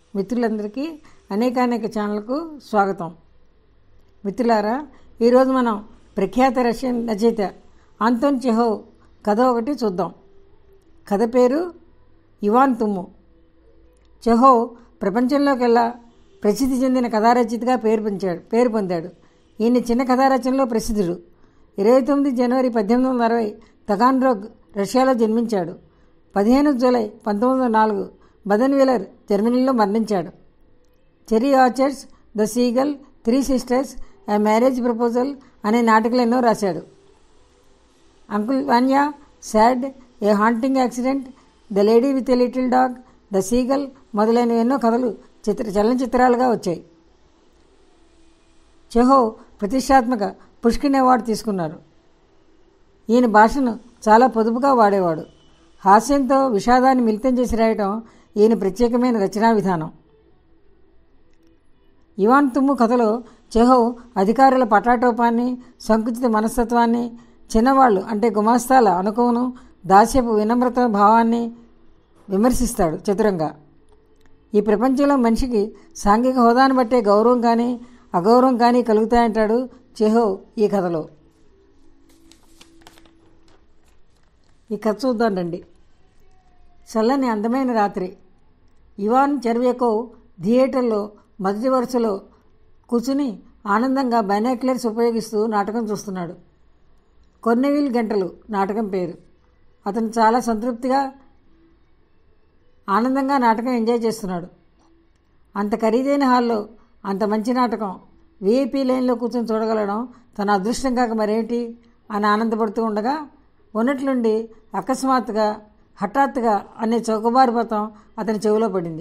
మిత్రులందరికీ అనేకానేక ఛానల్కు స్వాగతం మిత్రులారా ఈరోజు మనం ప్రఖ్యాత రష్యన్ రచయిత ఆంటోన్ చెహోవ్ కథ ఒకటి చూద్దాం కథ పేరు ఇవాన్ తుమ్ము చెహోవ్ ప్రపంచంలోకెల్లా ప్రసిద్ధి చెందిన కథా రచయితగా పేరు పొందాడు పేరు పొందాడు ఈయన చిన్న కథా రచనలో ప్రసిద్ధుడు ఇరవై తొమ్మిది జనవరి పద్దెనిమిది వందల అరవై తగాన్రోగ్ రష్యాలో జన్మించాడు పదిహేను జూలై పంతొమ్మిది వందల నాలుగు బదన్ వీలర్ జర్మనీలో మరణించాడు cherry orchards the seagull three sisters a marriage proposal అనే నాటకాలు ఎన్నో రాశాడు uncle Vanya sad a haunting accident the lady with a little dog the seagull మొదలైన ఎన్నో కథలు చిత్ర చలనచిత్రాలుగా వచ్చాయి చెహో ప్రతిష్టాత్మక పుష్కిన్ అవార్డు తీసుకున్నారు ఈయన భాషను చాలా పొదుపుగా వాడేవాడు హాస్యంతో విషాదాన్ని మిళితం చేసి రాయటం ఈయన ప్రత్యేకమైన రచనా విధానం ఇవాన్ తుమ్ము కథలో చెహోవ్ అధికారుల పటాటోపాన్ని సంకుచిత మనస్తత్వాన్ని చిన్నవాళ్ళు అంటే గుమాస్తాల అనుకోను దాస్యపు వినమ్రత భావాన్ని విమర్శిస్తాడు చతురంగా ఈ ప్రపంచంలో మనిషికి సాంఘిక హోదాను బట్టే గౌరవం కానీ అగౌరవం కానీ కలుగుతాయంటాడు చెహో ఈ కథలో ఈ కథ చూద్దాం రండి చల్లని అందమైన రాత్రి ఇవాన్ చెర్వేకోవ్ థియేటర్లో మొదటి వరుసలో కూర్చుని ఆనందంగా బైనాక్యులర్స్ ఉపయోగిస్తూ నాటకం చూస్తున్నాడు కొన్నెవిల్ గంటలు నాటకం పేరు అతను చాలా సంతృప్తిగా ఆనందంగా నాటకం ఎంజాయ్ చేస్తున్నాడు అంత ఖరీదైన హాల్లో అంత మంచి నాటకం విఐపీ లైన్లో కూర్చొని చూడగలడం తన అదృష్టం కాక మరేంటి అని ఆనందపడుతూ ఉండగా ఉన్నట్లుండి అకస్మాత్తుగా హఠాత్తుగా అనే చౌకబారిపోతాం అతని చెవిలో పడింది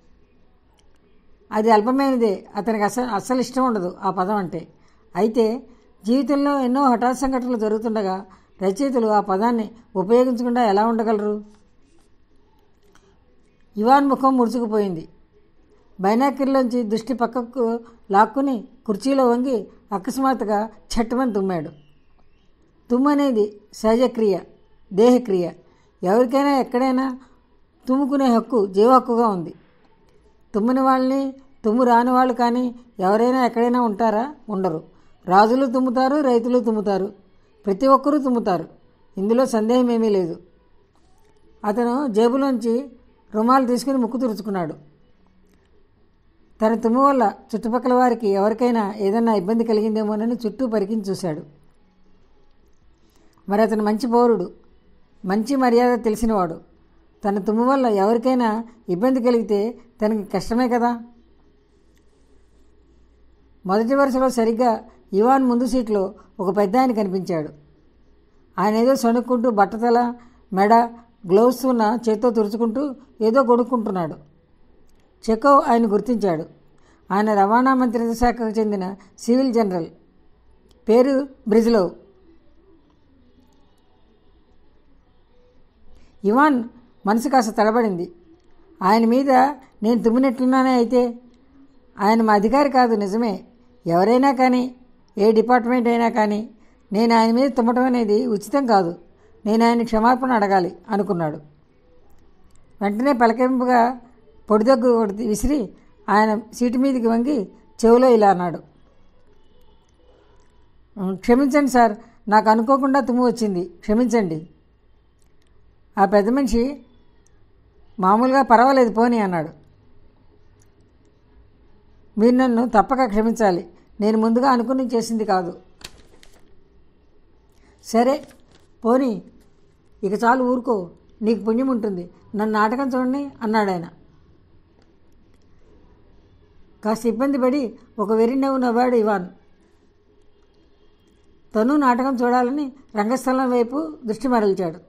అది అల్పమైనదే అతనికి అసలు అస్సలు ఇష్టం ఉండదు ఆ పదం అంటే అయితే జీవితంలో ఎన్నో హఠాత్ సంఘటనలు జరుగుతుండగా రచయితలు ఆ పదాన్ని ఉపయోగించకుండా ఎలా ఉండగలరు ఇవాన్ ముఖం ముడుచుకుపోయింది బైనాకిర్లోంచి దృష్టి పక్కకు లాక్కుని కుర్చీలో వంగి అకస్మాత్తుగా చట్టమని తుమ్మాడు తుమ్మనేది సహజక్రియ దేహక్రియ ఎవరికైనా ఎక్కడైనా తుమ్ముకునే హక్కు జీవ హక్కుగా ఉంది తుమ్మిన వాళ్ళని తుమ్ము రాని వాళ్ళు కానీ ఎవరైనా ఎక్కడైనా ఉంటారా ఉండరు రాజులు తుమ్ముతారు రైతులు తుమ్ముతారు ప్రతి ఒక్కరూ తుమ్ముతారు ఇందులో సందేహం ఏమీ లేదు అతను జేబులోంచి రుమాలు తీసుకుని ముక్కు తుడుచుకున్నాడు తన తుమ్ము వల్ల చుట్టుపక్కల వారికి ఎవరికైనా ఏదైనా ఇబ్బంది కలిగిందేమోనని చుట్టూ పరికించి చూశాడు మరి అతను మంచి పౌరుడు మంచి మర్యాద తెలిసినవాడు తన తుమ్ము వల్ల ఎవరికైనా ఇబ్బంది కలిగితే తనకి కష్టమే కదా మొదటి వరుసలో సరిగ్గా ఇవాన్ ముందు సీట్లో ఒక పెద్ద ఆయన కనిపించాడు ఆయన ఏదో సణుక్కుంటూ బట్టతల మెడ గ్లౌస్ ఉన్న చేత్తో తుడుచుకుంటూ ఏదో కొనుక్కుంటున్నాడు చెకోవ్ ఆయన గుర్తించాడు ఆయన రవాణా మంత్రిత్వ శాఖకు చెందిన సివిల్ జనరల్ పేరు బ్రిజ్లోవ్ ఇవాన్ మనసు కాస్త తడబడింది ఆయన మీద నేను తుమ్మినట్లున్నానే అయితే ఆయన మా అధికారి కాదు నిజమే ఎవరైనా కానీ ఏ డిపార్ట్మెంట్ అయినా కానీ నేను ఆయన మీద తుమ్మటం అనేది ఉచితం కాదు నేను ఆయన క్షమాపణ అడగాలి అనుకున్నాడు వెంటనే పలకింపుగా పొడిదగ్గు ఒకటి విసిరి ఆయన సీటు మీదకి వంగి చెవిలో ఇలా అన్నాడు క్షమించండి సార్ నాకు అనుకోకుండా తుమ్ము వచ్చింది క్షమించండి ఆ పెద్ద మనిషి మామూలుగా పర్వాలేదు పోనీ అన్నాడు మీరు నన్ను తప్పక క్షమించాలి నేను ముందుగా అనుకుని చేసింది కాదు సరే పోనీ ఇక చాలు ఊరుకో నీకు పుణ్యం ఉంటుంది నన్ను నాటకం చూడండి అన్నాడు ఆయన కాస్త ఇబ్బంది పడి ఒక వెర్రి నవ్వు నవ్వాడు ఇవాన్ తను నాటకం చూడాలని రంగస్థలం వైపు దృష్టి మరల్చాడు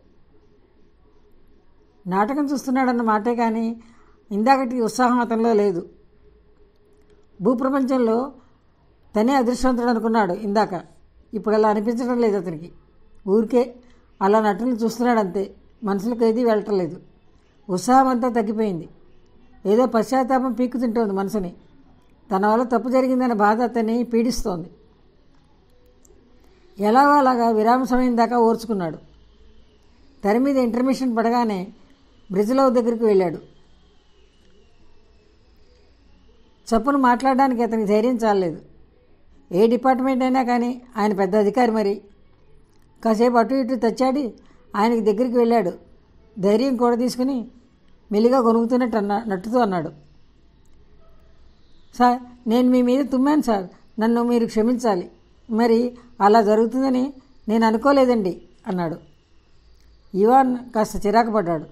నాటకం చూస్తున్నాడన్న మాటే కానీ ఇందాకటి ఉత్సాహం అతనిలో లేదు భూప్రపంచంలో తనే అదృష్టవంతుడు అనుకున్నాడు ఇందాక ఇప్పుడు అలా అనిపించడం లేదు అతనికి ఊరికే అలా నటులు చూస్తున్నాడు అంతే మనసులకు ఏది వెళ్ళటం లేదు ఉత్సాహం అంతా తగ్గిపోయింది ఏదో పశ్చాత్తాపం పీక్కుతుంటోంది మనసుని తన వల్ల తప్పు జరిగిందనే బాధ అతన్ని పీడిస్తోంది ఎలాగో అలాగా విరామ సమయం దాకా ఓర్చుకున్నాడు తెర మీద ఇంటర్మిషన్ పడగానే బ్రిజ్లవ్ దగ్గరికి వెళ్ళాడు చప్పును మాట్లాడడానికి అతనికి ధైర్యం చాలలేదు ఏ డిపార్ట్మెంట్ అయినా కానీ ఆయన పెద్ద అధికారి మరి కాసేపు అటు ఇటు తెచ్చాడి ఆయనకి దగ్గరికి వెళ్ళాడు ధైర్యం కూడా తీసుకుని మెల్లిగా కొనుక్కుతున్నట్టు అన్నా నట్టుతూ అన్నాడు సార్ నేను మీ మీద తుమ్మాను సార్ నన్ను మీరు క్షమించాలి మరి అలా జరుగుతుందని నేను అనుకోలేదండి అన్నాడు ఇవాన్ కాస్త చిరాకు పడ్డాడు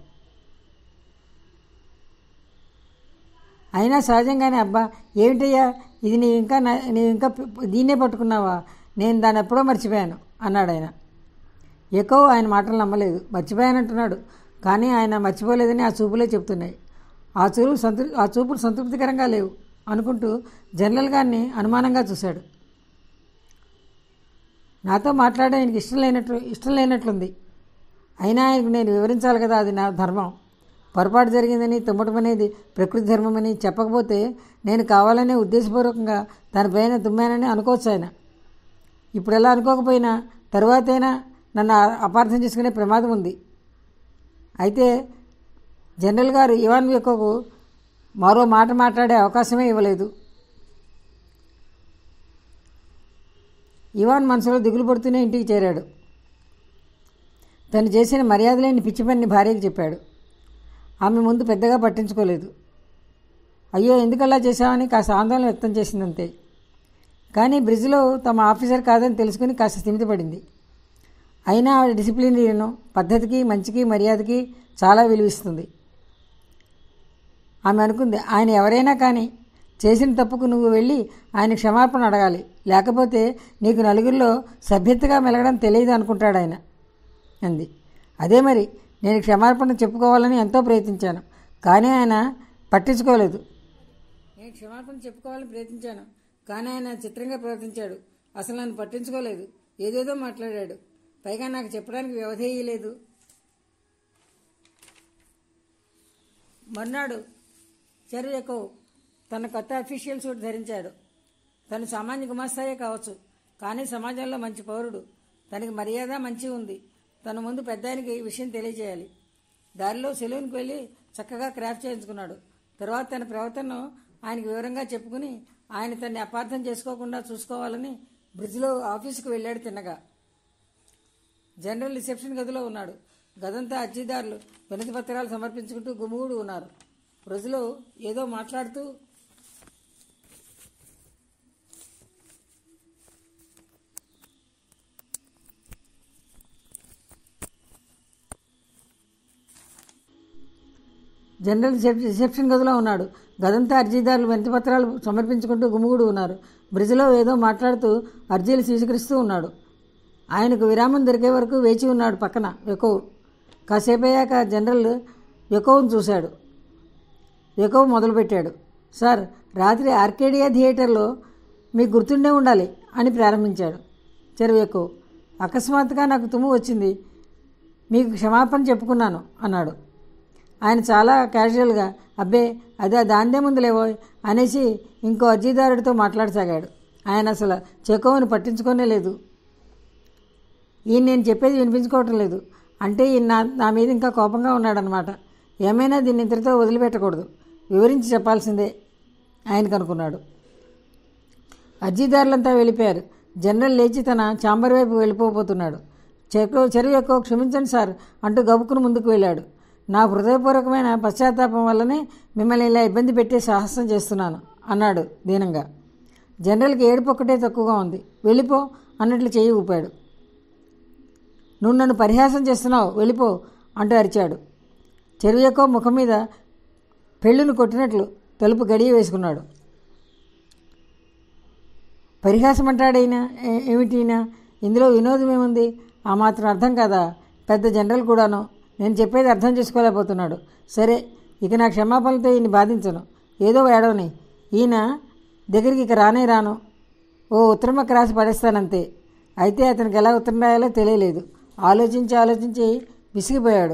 అయినా సహజంగానే అబ్బా ఏమిటయ్యా ఇది నీ ఇంకా నా- నీవు ఇంకా ప- దీన్నే పట్టుకున్నావా నేను దాన్ని ఎప్పుడో మర్చిపోయాను అన్నాడు ఆయన ఎక్కువ ఆయన మాటలు నమ్మలేదు మర్చిపోయానంటున్నాడు కానీ ఆయన మర్చిపోలేదని ఆ చూపులే చెప్తున్నాయి ఆ చూపులు సంతృ ఆ చూపులు సంతృప్తికరంగా లేవు అనుకుంటూ జనరల్ గారిని అనుమానంగా చూశాడు నాతో మాట్లాడే ఆయనకి ఇష్టం లేనట్లు ఇష్టం లేనట్లుంది అయినా ఆయనకు నేను వివరించాలి కదా అది నా ధర్మం పొరపాటు జరిగిందని తుమ్మటం అనేది ప్రకృతి ధర్మమని చెప్పకపోతే నేను కావాలనే ఉద్దేశపూర్వకంగా తన పైన తుమ్మానని అనుకోవచ్చు ఆయన ఇప్పుడు ఎలా అనుకోకపోయినా తరువాతైనా నన్ను ఆ- అపార్థం చేసుకునే ప్రమాదం ఉంది అయితే జనరల్ గారు ఇవాన్ యొక్కకు మరో మాట మాట్లాడే అవకాశమే ఇవ్వలేదు ఇవాన్ మనసులో దిగులు పడుతూనే ఇంటికి చేరాడు తను చేసిన మర్యాద లేని పిచ్చి పని భార్యకి చెప్పాడు ఆమె ముందు పెద్దగా పట్టించుకోలేదు అయ్యో ఎందుకలా చేశామని కాస్త ఆందోళన వ్యక్తం చేసిందంతే కానీ బ్రిడ్జ్లో తమ ఆఫీసర్ కాదని తెలుసుకుని కాస్త స్థిమితపడింది అయినా ఆవిడ డిసిప్లినరీను పద్ధతికి మంచికి మర్యాదకి చాలా విలువిస్తుంది ఆమె అనుకుంది ఆయన ఎవరైనా కానీ చేసిన తప్పుకు నువ్వు వెళ్ళి ఆయన క్షమాపణ అడగాలి లేకపోతే నీకు నలుగురిలో సభ్యతగా మెలగడం తెలియదు అనుకుంటాడు ఆయన అంది అదే మరి నేను క్షమాపణ చెప్పుకోవాలని ఎంతో ప్రయత్నించాను కానీ ఆయన పట్టించుకోలేదు నేను క్షమాపణ చెప్పుకోవాలని ప్రయత్నించాను కానీ ఆయన చిత్రంగా ప్రవర్తించాడు అసలు నన్ను పట్టించుకోలేదు ఏదేదో మాట్లాడాడు పైగా నాకు చెప్పడానికి వ్యవధేయలేదు మర్నాడు చెరువు తన కొత్త అఫీషియల్ సూట్ ధరించాడు తను సామాన్య గుమాస్తాయే కావచ్చు కానీ సమాజంలో మంచి పౌరుడు తనకి మర్యాద మంచి ఉంది తన ముందు పెద్ద ఆయనకి ఈ విషయం తెలియజేయాలి దారిలో సెలూన్కి వెళ్ళి చక్కగా క్రాఫ్ట్ చేయించుకున్నాడు తర్వాత తన ప్రవర్తనను ఆయనకు వివరంగా చెప్పుకుని ఆయన తన్ని అపార్థం చేసుకోకుండా చూసుకోవాలని బ్రిడ్జ్లో ఆఫీసుకు వెళ్ళాడు తిన్నగా జనరల్ రిసెప్షన్ గదిలో ఉన్నాడు గదంతా అర్జీదారులు వినతి పత్రాలు సమర్పించుకుంటూ గుమిగూడు ఉన్నారు ప్రజలు ఏదో మాట్లాడుతూ జనరల్ రిసెప్- రిసెప్షన్ గదిలో ఉన్నాడు గదంతా అర్జీదారులు వినతి పత్రాలు సమర్పించుకుంటూ గుమిగూడు ఉన్నారు బ్రిడ్జ్లో ఏదో మాట్లాడుతూ అర్జీలు స్వీకరిస్తూ ఉన్నాడు ఆయనకు విరామం దొరికే వరకు వేచి ఉన్నాడు పక్కన ఎక్కువ కాసేపు అయ్యాక జనరల్ ఎక్కువను చూశాడు ఎక్కువ మొదలుపెట్టాడు సార్ రాత్రి ఆర్కేడియా థియేటర్లో మీకు గుర్తుండే ఉండాలి అని ప్రారంభించాడు చెరువు ఎక్కువ అకస్మాత్తుగా నాకు తుమ్ము వచ్చింది మీకు క్షమాపణ చెప్పుకున్నాను అన్నాడు ఆయన చాలా క్యాజువల్గా అబ్బే అదే దాందే ముందు లేవో అనేసి ఇంకో అర్జీదారుడితో మాట్లాడసాగాడు ఆయన అసలు చెకోవని పట్టించుకోనే లేదు ఈయన నేను చెప్పేది వినిపించుకోవటం లేదు అంటే ఈయన నా నా మీద ఇంకా కోపంగా ఉన్నాడనమాట ఏమైనా దీన్ని ఇంతటితో వదిలిపెట్టకూడదు వివరించి చెప్పాల్సిందే ఆయనకు అనుకున్నాడు అర్జీదారులంతా వెళ్ళిపోయారు జనరల్ లేచి తన చాంబర్ వైపు వెళ్ళిపోబోతున్నాడు చెరువు చెరువు ఎక్కువ క్షమించండి సార్ అంటూ గబుక్కును ముందుకు వెళ్ళాడు నా హృదయపూర్వకమైన పశ్చాత్తాపం వల్లనే మిమ్మల్ని ఇలా ఇబ్బంది పెట్టే సాహసం చేస్తున్నాను అన్నాడు దీనంగా జనరల్కి ఏడుపు ఒక్కటే తక్కువగా ఉంది వెళ్ళిపో అన్నట్లు చేయి ఊపాడు నువ్వు నన్ను పరిహాసం చేస్తున్నావు వెళ్ళిపో అంటూ అరిచాడు చెరువు ఎక్కువ ముఖం మీద పెళ్ళును కొట్టినట్లు తలుపు గడియ వేసుకున్నాడు పరిహాసం అంటాడైనా ఏ- ఏమిటినా ఇందులో వినోదం ఏముంది ఆ మాత్రం అర్థం కదా పెద్ద జనరల్ కూడాను నేను చెప్పేది అర్థం చేసుకోలేకపోతున్నాడు సరే ఇక నా క్షమాపణలతో ఈయన బాధించను ఏదో ఏడవని ఈయన దగ్గరికి ఇక రానే రాను ఓ ఉత్తరమక్క రాసి పడేస్తానంతే అయితే అతనికి ఎలా ఉత్తరం రాయాలో తెలియలేదు ఆలోచించి ఆలోచించి విసిగిపోయాడు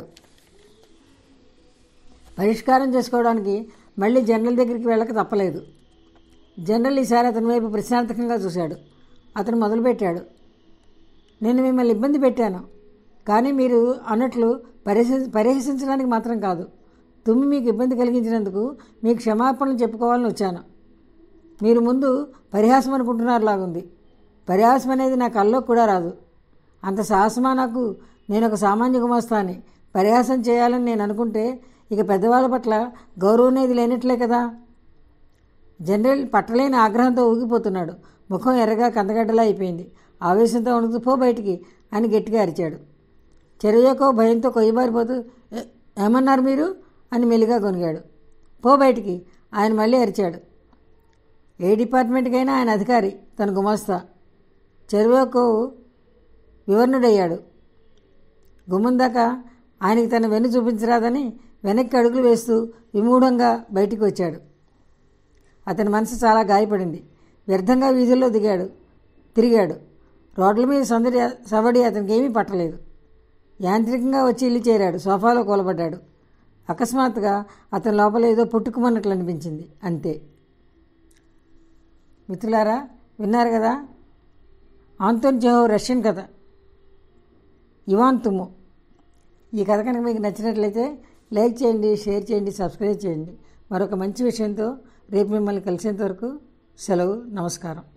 పరిష్కారం చేసుకోవడానికి మళ్ళీ జనరల్ దగ్గరికి వెళ్ళక తప్పలేదు జనరల్ ఈసారి అతని వైపు ప్రశ్నార్థకంగా చూశాడు అతను మొదలుపెట్టాడు నేను మిమ్మల్ని ఇబ్బంది పెట్టాను కానీ మీరు అన్నట్లు పరిహసి పరిహసించడానికి మాత్రం కాదు తుమ్మి మీకు ఇబ్బంది కలిగించినందుకు మీకు క్షమాపణలు చెప్పుకోవాలని వచ్చాను మీరు ముందు పరిహాసం అనుకుంటున్నారు లాగుంది పరిహాసం అనేది నా కల్లో కూడా రాదు అంత సాహసమా నాకు నేను ఒక సామాన్య గుమస్తాని పరిహాసం చేయాలని నేను అనుకుంటే ఇక పెద్దవాళ్ళ పట్ల గౌరవం అనేది లేనట్లే కదా జనరల్ పట్టలేని ఆగ్రహంతో ఊగిపోతున్నాడు ముఖం ఎర్రగా కందగడ్డలా అయిపోయింది ఆవేశంతో వణుకుతూ పో బయటికి అని గట్టిగా అరిచాడు చెరయ్యకో భయంతో కొయ్యబారిపోతూ "ఏ- ఏమన్నారు మీరు అని మెల్లిగా కొనిగాడు పో బయటికి ఆయన మళ్ళీ అరిచాడు ఏ డిపార్ట్మెంట్కైనా ఆయన అధికారి తన గుమస్తా చెరువుకు వివరణుడయ్యాడు గుమ్మం దాకా ఆయనకి తన వెన్ను చూపించరాదని వెనక్కి అడుగులు వేస్తూ విమూఢంగా బయటికి వచ్చాడు అతని మనసు చాలా గాయపడింది వ్యర్థంగా వీధుల్లో దిగాడు తిరిగాడు రోడ్ల మీద సందడి సవడి అతనికి ఏమీ పట్టలేదు యాంత్రికంగా వచ్చి ఇల్లు చేరాడు సోఫాలో కూలబడ్డాడు అకస్మాత్తుగా అతని లోపల ఏదో పుట్టుకుమన్నట్లు అనిపించింది అంతే మిత్రులారా విన్నారు కదా ఆంతోన్ చెహో రష్యన్ కథ ఇవాన్ తుమ్ము ఈ కథ కనుక మీకు నచ్చినట్లయితే లైక్ చేయండి షేర్ చేయండి సబ్స్క్రైబ్ చేయండి మరొక మంచి విషయంతో రేపు మిమ్మల్ని కలిసేంత వరకు సెలవు నమస్కారం